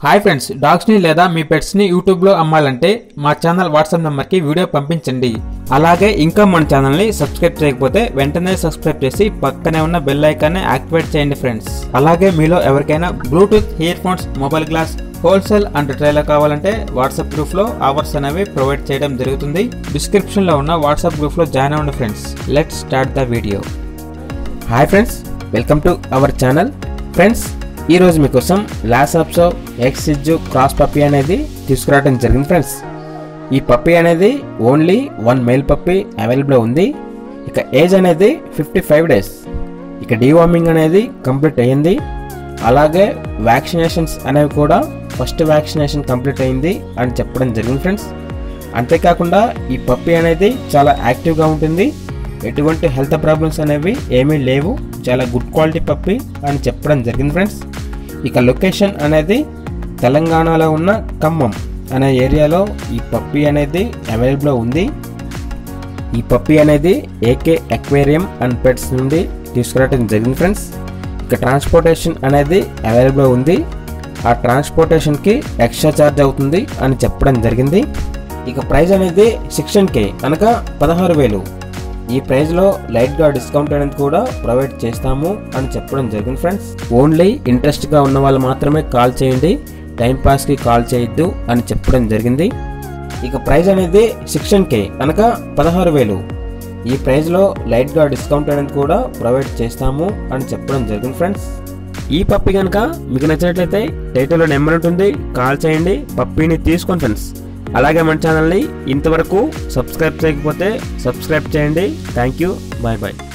hi friends dogs ని లేదా మీ pets ని యూట్యూబ్ లో అమ్మాలంటే మా ఛానల్ వాట్సాప్ నెంబర్ కి వీడియో పంపించండి అలాగే ఇంకా మన ఛానల్ ని సబ్స్క్రైబ్ చేయకపోతే వెంటనే సబ్స్క్రైబ్ చేసి పక్కనే ఉన్న బెల్ ఐకాన్ యాక్టివేట్ చేయండి ఫ్రెండ్స్ అలాగే మీలో ఎవరికైనా Bluetooth ear phones mobile glass wholesale and retail కావాలంటే వాట్సాప్ గ్రూప్ లో ఆఫర్స్ అనేవి ప్రొవైడ్ చేయడం జరుగుతుంది డిస్క్రిప్షన్ లో ఉన్న వాట్సాప్ గ్రూప్ లో జాయిన్ అవ్వండి friends let start the video hi friends welcome to our channel friends ఈరోజు మీకోసం లాస్ ఆప్సో ఎక్సిజ్జు క్రాస్ పప్పీ అనేది తీసుకురావడం జరిగింది ఫ్రెండ్స్ ఈ పప్పీ అనేది only one male puppy available ఉంది ఇక ఏజ్ అనేది ఫిఫ్టీ ఫైవ్ డేస్ ఇక డీవార్మింగ్ అనేది కంప్లీట్ అయ్యింది అలాగే వ్యాక్సినేషన్స్ అనేవి కూడా ఫస్ట్ వ్యాక్సినేషన్ కంప్లీట్ అయింది అని చెప్పడం జరిగింది ఫ్రెండ్స్ అంతేకాకుండా ఈ పప్పీ అనేది చాలా యాక్టివ్గా ఉంటుంది ఎటువంటి హెల్త్ ప్రాబ్లమ్స్ అనేవి ఏమీ లేవు చాలా గుడ్ క్వాలిటీ పప్పి అని చెప్పడం జరిగింది ఫ్రెండ్స్ ఇక లొకేషన్ అనేది తెలంగాణలో ఉన్న ఖమ్మం అనే ఏరియాలో ఈ పప్పి అనేది అవైలబుల్ ఉంది ఈ పప్పి అనేది ఏకే అక్వేరియం అండ్ పెట్స్ నుండి తీసుకురావడం జరిగింది ఫ్రెండ్స్ ఇక ట్రాన్స్పోర్టేషన్ అనేది అవైలబుల్ ఉంది ఆ ట్రాన్స్పోర్టేషన్కి ఎక్స్ట్రా ఛార్జ్ అవుతుంది అని చెప్పడం జరిగింది ఇక ప్రైస్ అనేది సిక్స్టీన్ కే అనగా పదహారు వేలు ఈ ప్రైస్లో లైట్గా డిస్కౌంట్ అనేది కూడా ప్రొవైడ్ చేస్తాము అని చెప్పడం జరిగింది ఫ్రెండ్స్ ఓన్లీ ఇంట్రెస్ట్గా ఉన్న వాళ్ళు మాత్రమే కాల్ చేయండి టైం పాస్కి కాల్ చేయొద్దు అని చెప్పడం జరిగింది ఇక ప్రైస్ అనేది సిక్స్టీన్ కే అనగా పదహారు వేలు ఈ ప్రైస్లో లైట్గా డిస్కౌంట్ అనేది కూడా ప్రొవైడ్ చేస్తాము అని చెప్పడం జరిగింది ఫ్రెండ్స్ ఈ పప్పి కనుక మీకు నచ్చినట్లయితే టైటిల్లో నెంబర్ ఉంటుంది కాల్ చేయండి పప్పీని తీసుకోండి ఫ్రెండ్స్ అలాగే మన ఛానల్ని ఇంతవరకు సబ్స్క్రైబ్ చేయకపోతే సబ్స్క్రైబ్ చేయండి థ్యాంక్ యూ బాయ్ బాయ్